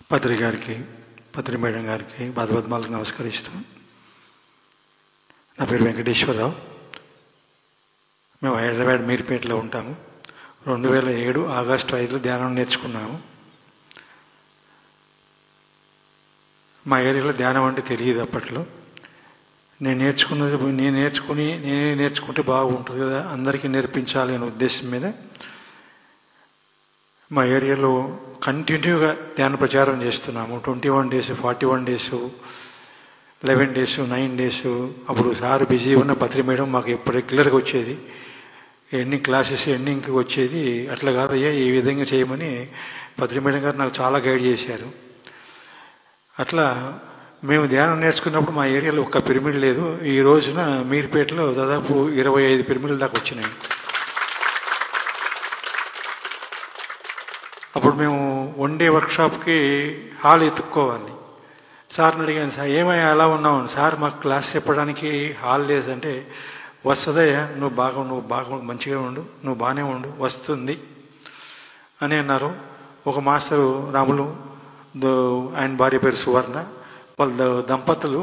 పత్రి గారికి పత్రి మేడం గారికి పదపద్మాలకు నమస్కరిస్తూ నా పేరు వెంకటేశ్వరరావు మేము హైదరాబాద్ మీర్పేటలో ఉంటాము రెండు వేల ఏడు ఆగస్టు ఐదులో ధ్యానం నేర్చుకున్నాము మా ఏరియాలో ధ్యానం అంటే తెలియదు అప్పట్లో నేను నేర్చుకున్నది నేను నేర్చుకుని నేనే నేర్చుకుంటే బాగుంటుంది కదా అందరికీ నేర్పించాలి అనే ఉద్దేశం మీద మా ఏరియాలో కంటిన్యూగా ధ్యాన ప్రచారం చేస్తున్నాము twenty one days forty one days eleven days nine days అప్పుడు సార్ బిజీ ఉన్న పత్రి మేడం మాకు ఎప్పుడు రెగ్యులర్గా వచ్చేది ఎన్ని క్లాసెస్ ఎన్నింగ్కి వచ్చేది అట్లా కాదయ్యా ఈ విధంగా చేయమని పత్రి మేడం గారు నాకు చాలా గైడ్ చేశారు అట్లా మేము ధ్యానం నేర్చుకున్నప్పుడు మా ఏరియాలో ఒక్క పిరమిడ్ లేదు ఈ రోజున మీర్పేటలో దాదాపు ఇరవై ఐదు పిరమిడ్ల దాకా వచ్చినాయి అప్పుడు మేము వన్ డే వర్క్షాప్కి హాల్ ఎత్తుక్కోవాలి సార్ని అడిగాను సార్ ఏమయ్యా అలా ఉన్నావు సార్ మాకు క్లాస్ చెప్పడానికి హాల్ లేదంటే వస్తుందయ్యా నువ్వు బాగా నువ్వు బాగా మంచిగా ఉండు నువ్వు బాగానే ఉండు వస్తుంది అని అన్నారు ఒక మాస్టరు రాములు దో- ఆయన భార్య పేరు సువర్ణ వాళ్ళ ద- దంపతులు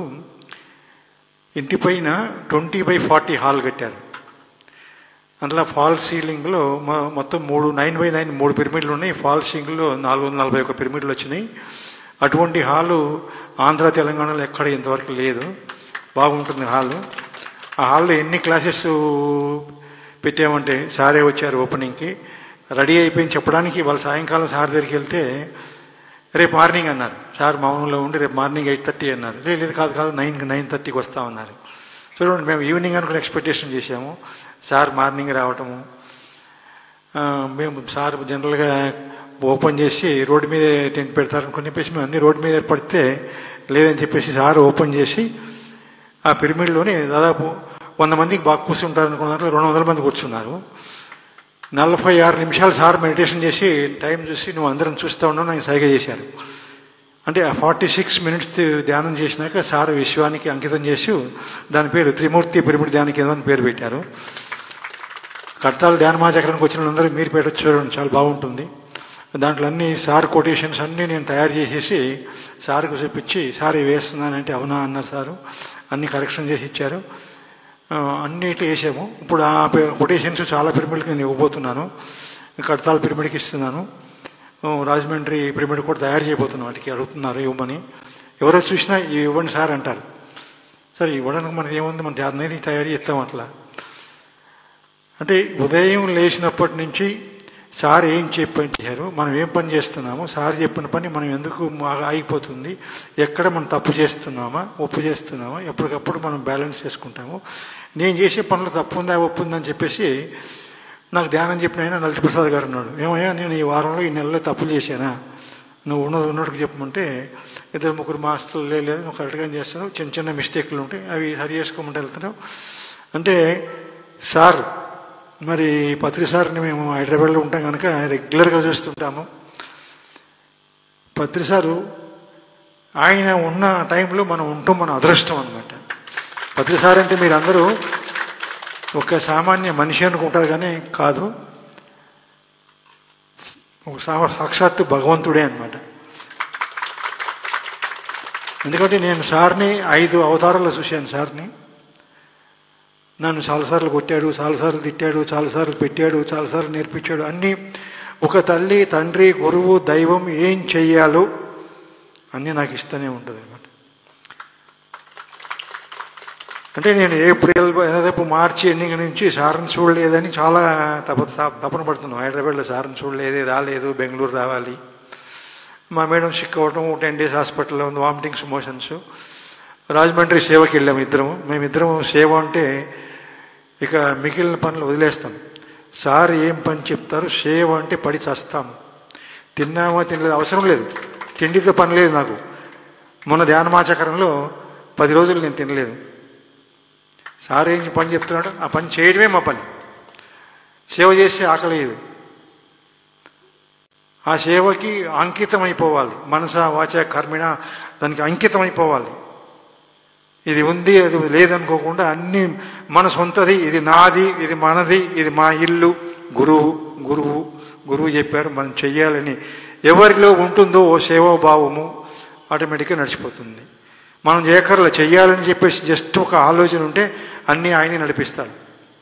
ఇంటి పైన ట్వంటీ బై ఫార్టీ హాల్ కట్టారు అందులో ఫాల్ సీలింగ్లో మొ- మొత్తం మూడు నైన్ బై నైన్ మూడు పిరమిడ్లు ఉన్నాయి ఫాల్ సీలింగ్లో నాలుగు వందల నలభై ఒక పిరమిడ్లు వచ్చినాయి అటువంటి హాలు ఆంధ్ర తెలంగాణలో ఎక్కడ ఇంతవరకు లేదు బాగుంటుంది హాలు ఆ హాల్లో ఎన్ని క్లాసెస్ పెట్టామంటే సారే వచ్చారు ఓపెనింగ్కి రెడీ అయిపోయింది చెప్పడానికి వాళ్ళ సాయంకాలం సార్ దగ్గరికి వెళ్తే రేపు మార్నింగ్ అన్నారు సార్ మౌనంలో ఉండి రేపు మార్నింగ్ ఎయిట్ థర్టీ అన్నారు లేదు లేదు కాదు కాదు నైన్కి నైన్ థర్టీకి వస్తామన్నారు చూడండి మేము ఈవినింగ్ అనుకుని ఎక్స్పెక్టేషన్ చేశాము సార్ మార్నింగ్ రావటము ఆ, మేము సార్ జనరల్గా ఓపెన్ చేసి రోడ్డు మీద టెంట్ పెడతారనుకుని చెప్పేసి మేము అన్ని రోడ్డు మీద పడితే లేదని చెప్పేసి సార్ ఓపెన్ చేసి ఆ పిరమిడ్లోని దాదాపు వంద మందికి బాగా కూర్చుంటారు అనుకున్న దాంట్లో రెండు వందల మంది కూర్చున్నారు నలభై ఆరు నిమిషాలు సార్ మెడిటేషన్ చేసి టైం చూసి నువ్వు అందరం చూస్తూ ఉండవు నాకు సైగ చేశారు అంటే ఆ ఫార్టీ సిక్స్ మినిట్స్ ధ్యానం చేసినాక సార్ విశ్వానికి అంకితం చేసి దాని పేరు త్రిమూర్తి పిరమిడ్ ధ్యాన కేంద్రం అని పేరు పెట్టారు కడతాల ధ్యానమాచక్రానికి వచ్చిన వాళ్ళందరూ మీరు పెట్టచ్చు చూడండి చాలా బాగుంటుంది దాంట్లో అన్ని సార్ కొటేషన్స్ అన్నీ నేను తయారు చేసేసి సార్కు చూపించి సార్ ఇవి వేస్తున్నానంటే అవునా అన్నారు సారు అన్ని కరెక్షన్ చేసి ఇచ్చారు ఆ, అన్నిటి వేసాము ఇప్పుడు ఆ కొటేషన్స్ చాలా పిరమిడ్కి నేను ఇవ్వబోతున్నాను కడతాల పిరమిడ్కి ఇస్తున్నాను ఆ, రాజమండ్రి పిరమిడ్ కూడా తయారు చేయబోతున్నాను వాటికి అడుగుతున్నారు ఇవ్వమని ఎవరో చూసినా ఇవి ఇవ్వండి సార్ అంటారు సరే ఇవ్వడానికి మనకి ఏముంది మన అనేది తయారు చేస్తాం అట్లా అంటే ఉదయం లేచినప్పటి నుంచి సార్ ఏం చెప్పారు మనం ఏం పని చేస్తున్నాము సార్ చెప్పిన పని మనం ఎందుకు మా- ఆగిపోతుంది ఎక్కడ మనం తప్పు చేస్తున్నామా ఒప్పు చేస్తున్నామా ఎప్పటికప్పుడు మనం బ్యాలెన్స్ చేసుకుంటాము నేను చేసే పనులు తప్పు ఉందా ఒప్పు ఉందా అని చెప్పేసి నాకు ధ్యానం చెప్పిన ఆయన లలిత ప్రసాద్ గారు ఉన్నాడు ఏమయ్యా నేను ఈ వారంలో ఈ నెలలో తప్పులు చేశానా నువ్వు ఉన్నది ఉన్నట్టు చెప్పమంటే ఇద్దరు ముగ్గురు మాస్టర్లు "లే- లేదు నువ్వు కరెక్ట్గా చేస్తున్నావు చిన్న చిన్న మిస్టేక్లు ఉంటాయి అవి సరి చేసుకోమంటే వెళ్తున్నావు అంటే సార్ మరి పత్రి సార్ని మేము హైదరాబాద్లో ఉంటాం కనుక రెగ్యులర్గా చూస్తుంటాము పత్రి సారు ఆయన ఉన్న టైంలో మనం ఉంటాం మన అదృష్టం అనమాట పత్రి సార్ అంటే మీరందరూ ఒక సామాన్య మనిషి అనుకుంటారు కానీ కాదు ఒక సా- సాక్షాత్తు భగవంతుడే అన్నమాట ఎందుకంటే నేను సార్ని ఐదు అవతారాల్లో చూశాను సార్ని నన్ను చాలాసార్లు కొట్టాడు చాలాసార్లు తిట్టాడు చాలాసార్లు పెట్టాడు చాలాసార్లు నేర్పించాడు అన్నీ ఒక తల్లి తండ్రి గురువు దైవం ఏం చెయ్యాలో అన్నీ నాకు ఇస్తూనే ఉంటుంది అనమాట అంటే నేను ఏప్రిల్ రేపు మార్చి ఎన్నిక నుంచి సార్ని చూడలేదని చాలా తప తపన పడుతున్నాను హైదరాబాద్లో సార్ని చూడలేదు రాలేదు బెంగళూరు రావాలి మా మేడం సిక్ అవ్వటం టెన్ డేస్ హాస్పిటల్లో ఉంది వామిటింగ్స్ మోషన్స్ రాజమండ్రి సేవకి వెళ్ళాము ఇద్దరం మేమిద్దరం సేవ అంటే ఇక మిగిలిన పనులు వదిలేస్తాం సార్ ఏం పని చెప్తారు సేవ అంటే పడి చస్తాము తిన్నామా తినలేదు అవసరం లేదు తిండితో పని లేదు నాకు మొన్న ధ్యానమాచకరంలో పది రోజులు నేను తినలేదు సార్ ఏం పని చెప్తున్నాడు ఆ పని చేయడమే మా పని సేవ చేస్తే ఆకలేదు ఆ సేవకి అంకితం అయిపోవాలి మనస వాచ కర్మిణ దానికి అంకితం అయిపోవాలి ఇది ఉంది అది లేదనుకోకుండా అన్ని మన సొంతది ఇది నాది ఇది మనది ఇది మా ఇల్లు గురువు గురువు గురువు చెప్పారు మనం చెయ్యాలని ఎవరిలో ఉంటుందో ఓ సేవాభావము ఆటోమేటిక్గా నడిచిపోతుంది మనం చేయకర్ల చెయ్యాలని చెప్పేసి జస్ట్ ఒక ఆలోచన ఉంటే అన్నీ ఆయనే నడిపిస్తాడు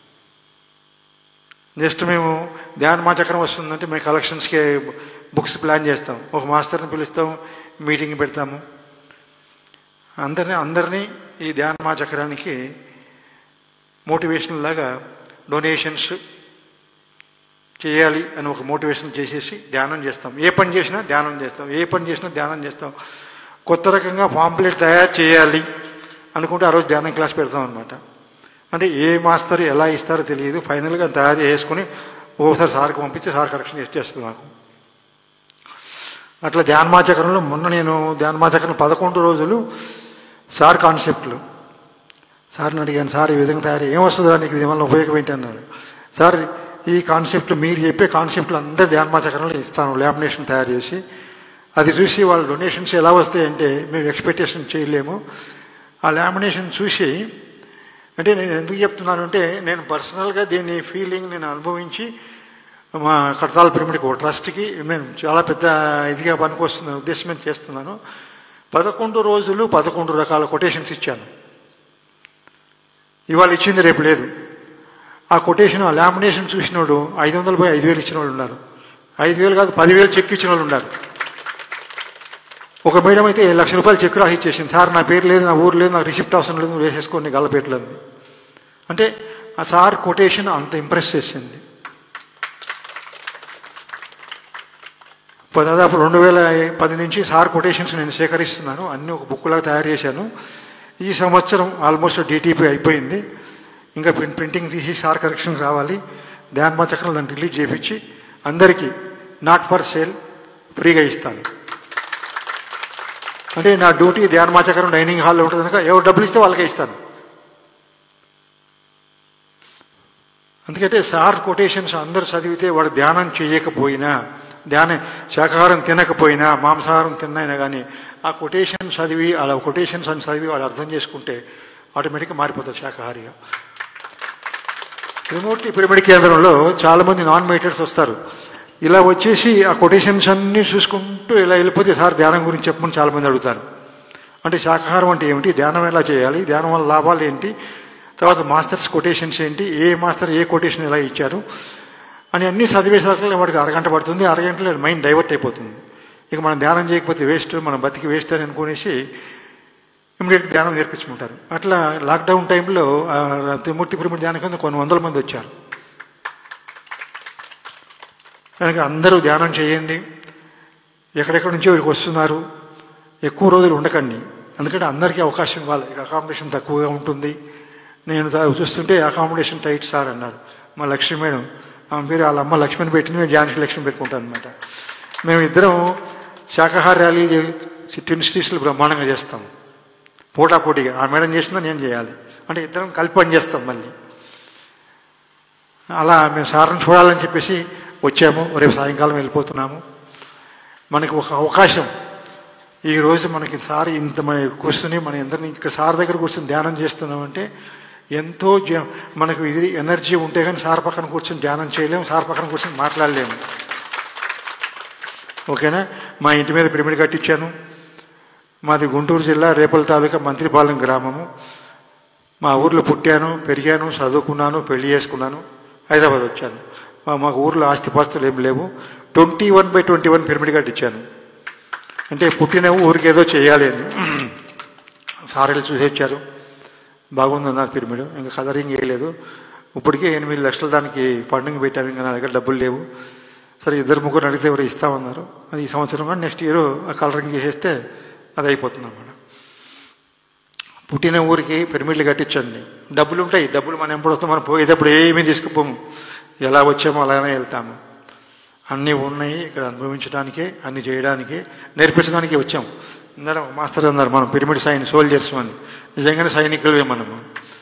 జస్ట్ మేము ధ్యాన చక్రం వస్తుందంటే మేము కలెక్షన్స్కి బుక్స్ ప్లాన్ చేస్తాం ఒక మాస్టర్ని పిలుస్తాం మీటింగ్ పెడతాము అందరినీ అందరినీ ఈ ధ్యాన చక్రానికి మోటివేషన్ లాగా డొనేషన్స్ చేయాలి అని ఒక మోటివేషన్ చేసేసి ధ్యానం చేస్తాం ఏ పని చేసినా ధ్యానం చేస్తాం ఏ పని చేసినా ధ్యానం చేస్తాం కొత్త రకంగా పాంప్లెట్ తయారు చేయాలి అనుకుంటే ఆ రోజు ధ్యానం క్లాస్ పెడతాం అనమాట అంటే ఏ మాస్టర్ ఎలా ఇస్తారో తెలియదు ఫైనల్గా తయారు చేసుకుని ఓసారి సార్కి పంపించి సార్ కరెక్షన్ చేస్తుంది నాకు అట్లా ధ్యానమాచకరంలో మొన్న నేను ధ్యానమాచకరం పదకొండు రోజులు సార్ కాన్సెప్ట్లు సార్ని అడిగాను సార్ ఈ విధంగా తయారు ఏం వస్తుందా నీకు దీనివల్ల ఉపయోగం ఏంటి అన్నారు సార్ ఈ కాన్సెప్ట్లు మీరు చెప్పే కాన్సెప్ట్లు అందరూ ధ్యానమాచకరంలో ఇస్తాను లామినేషన్ తయారు చేసి అది చూసి వాళ్ళ డొనేషన్స్ ఎలా వస్తాయంటే మేము ఎక్స్పెక్టేషన్ చేయలేము ఆ లామినేషన్ చూసి అంటే నేను ఎందుకు చెప్తున్నాను అంటే నేను పర్సనల్గా దీన్ని ఫీలింగ్ నేను అనుభవించి మా కడతాల పిరమిడ్కి ఒక ట్రస్ట్కి నేను చాలా పెద్ద ఇదిగా పనికొస్తున్న ఉద్దేశం మీద చేస్తున్నాను పదకొండు రోజులు పదకొండు రకాల కొటేషన్స్ ఇచ్చాను ఇవాళ ఇచ్చింది రేపు లేదు ఆ కొటేషన్ ఆ లామినేషన్ చూసినోడు ఐదు వందలు పోయి ఐదు వేలు ఇచ్చిన వాళ్ళు ఉన్నారు ఐదు వేలు కాదు పదివేలు చెక్ ఇచ్చిన వాళ్ళు ఉన్నారు ఒక మేడం అయితే ఏడు లక్షల రూపాయలు చెక్ రాసి ఇచ్చేసింది సార్ నా పేరు లేదు నా ఊరు లేదు నాకు రిసిప్ట్ అవసరం లేదు నువ్వు వేసేసుకోండి గల్లపేటలేదు అంటే ఆ సార్ కొటేషన్ అంత ఇంప్రెస్ చేసింది దాదాపు రెండు వేల పది నుంచి సార్ కొటేషన్స్ నేను సేకరిస్తున్నాను అన్ని ఒక బుక్లాగా తయారు చేశాను ఈ సంవత్సరం ఆల్మోస్ట్ డిటిపి అయిపోయింది ఇంకా ప్రింట్ ప్రింటింగ్ తీసి సార్ కరెక్షన్ రావాలి ధ్యాన్మా చక్రం దాన్ని రిలీజ్ చేయించి అందరికీ నాట్ ఫర్ సేల్ ఫ్రీగా ఇస్తాను అంటే నా డ్యూటీ ధ్యానమా చక్రం డైనింగ్ హాల్లో ఉంటుంది కనుక ఎవరు డబ్బులు ఇస్తే వాళ్ళకే ఇస్తాను అందుకంటే సార్ కొటేషన్స్ అందరు చదివితే వాడు ధ్యానం చేయకపోయినా ధ్యానం శాకాహారం తినకపోయినా మాంసాహారం తిన్నైనా కానీ ఆ కొటేషన్ చదివి అలా కొటేషన్స్ అని చదివి వాడు అర్థం చేసుకుంటే ఆటోమేటిక్గా మారిపోతారు శాకాహారిగా త్రిమూర్తి పిరమిడ్ కేంద్రంలో చాలా మంది నాన్ మెడిటర్స్ వస్తారు ఇలా వచ్చేసి ఆ కొటేషన్స్ అన్ని చూసుకుంటూ ఇలా వెళ్ళిపోతే సార్ ధ్యానం గురించి చెప్పమని చాలా మంది అడుగుతారు అంటే శాకాహారం అంటే ఏమిటి ధ్యానం ఎలా చేయాలి ధ్యానం వల్ల లాభాలు ఏంటి తర్వాత మాస్టర్స్ కొటేషన్స్ ఏంటి ఏ మాస్టర్ ఏ కొటేషన్ ఎలా ఇచ్చారు అని అన్ని చదివేసరికి వాడికి అరగంట పడుతుంది అరగంటలో మైండ్ డైవర్ట్ అయిపోతుంది ఇక మనం ధ్యానం చేయకపోతే వేస్ట్ మనం బతికి వేస్ట్ అని అనుకునేసి ఇమీడియట్ ధ్యానం నేర్పించుకుంటారు అట్లా లాక్డౌన్ టైంలో త్రిమూర్తి పిరమిడ్ ధ్యానం కింద కొన్ని వందల మంది వచ్చారు కనుక అందరూ ధ్యానం చేయండి ఎక్కడెక్కడి నుంచో వీడికి వస్తున్నారు ఎక్కువ రోజులు ఉండకండి ఎందుకంటే అందరికీ అవకాశం ఇవ్వాలి ఇక అకామిడేషన్ తక్కువగా ఉంటుంది నేను చూస్తుంటే అకామిడేషన్ టైట్ సార్ అన్నారు మా లక్ష్మి మేడం ఆమె పేరు వాళ్ళ అమ్మ లక్ష్మిని పెట్టింది మేము జాన్సీ లక్ష్మి పెట్టుకుంటాం అనమాట మేము ఇద్దరం శాకాహార ర్యాలీ ట్విన్ స్ట్రీట్స్లో బ్రహ్మాండంగా చేస్తాం పోటా పోటీగా ఆ మేడం చేసిందా నేను చేయాలి అంటే ఇద్దరం కలిపి పని చేస్తాం మళ్ళీ అలా మేము సార్ని చూడాలని చెప్పేసి వచ్చాము రేపు సాయంకాలం వెళ్ళిపోతున్నాము మనకి ఒక అవకాశం ఈ రోజు మనకి సార్ ఇంత కూర్చుని మన అందరినీ ఇక్కడ సార్ దగ్గర కూర్చొని ధ్యానం చేస్తున్నామంటే ఎంతో మనకు ఇది ఎనర్జీ ఉంటే కానీ సార్ పక్కన కూర్చొని ధ్యానం చేయలేము సార్ పక్కన కూర్చొని మాట్లాడలేము ఓకేనా మా ఇంటి మీద పిరమిడ్ కట్టించాను మాది గుంటూరు జిల్లా రేపల తాలూకా మంత్రిపాలెం గ్రామము మా ఊర్లో పుట్టాను పెరిగాను చదువుకున్నాను పెళ్లి చేసుకున్నాను హైదరాబాద్ వచ్చాను మాకు ఊర్లో ఆస్తిపాస్తులు ఏం లేవు twenty one by twenty one pyramid కట్టించాను అంటే పుట్టిన ఊరికి ఏదో చేయాలి అని సారెలు చూసి వచ్చారు బాగుందన్నారు పిరమిడ్ ఇంకా కలరింగ్ వేయలేదు ఇప్పటికే ఎనిమిది లక్షల దానికి ఫండింగ్ పెట్టాను ఇంకా నా దగ్గర డబ్బులు లేవు సరే ఇద్దరు ముగ్గురు అడిగితే ఎవరు ఇస్తామన్నారు అది ఈ సంవత్సరం కానీ నెక్స్ట్ ఇయర్ ఆ కలరింగ్ చేసేస్తే అది అయిపోతుంది అన్నమాట పుట్టిన ఊరికి పిరమిడ్లు కట్టించండి డబ్బులు ఉంటాయి డబ్బులు మనం ఎప్పుడు వస్తాం మనం పోయేటప్పుడు ఏమీ తీసుకుపోము ఎలా వచ్చామో అలానే వెళ్తాము అన్నీ ఉన్నాయి ఇక్కడ అనుభవించడానికే అన్ని చేయడానికి నేర్పించడానికి వచ్చాం ఇందాక మాస్టర్ అన్నారు మనం పిరమిడ్ సైన్ సోల్జర్స్ అని నిజంగానే సైనికులే మనము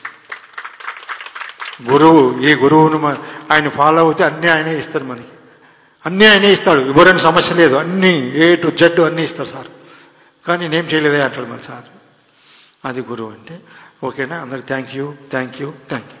గురువు ఈ గురువును ఆయన ఫాలో అవుతే అన్నీ ఆయనే ఇస్తారు మనకి అన్నీ ఆయనే ఇస్తాడు ఇవ్వరని సమస్య లేదు అన్నీ ఏ టు జడ్ అన్నీ ఇస్తారు సార్ కానీ నేనేం చేయలేదే అంటాడు మరి సార్ అది గురువు అంటే ఓకేనా అందరికి thank you thank you thank you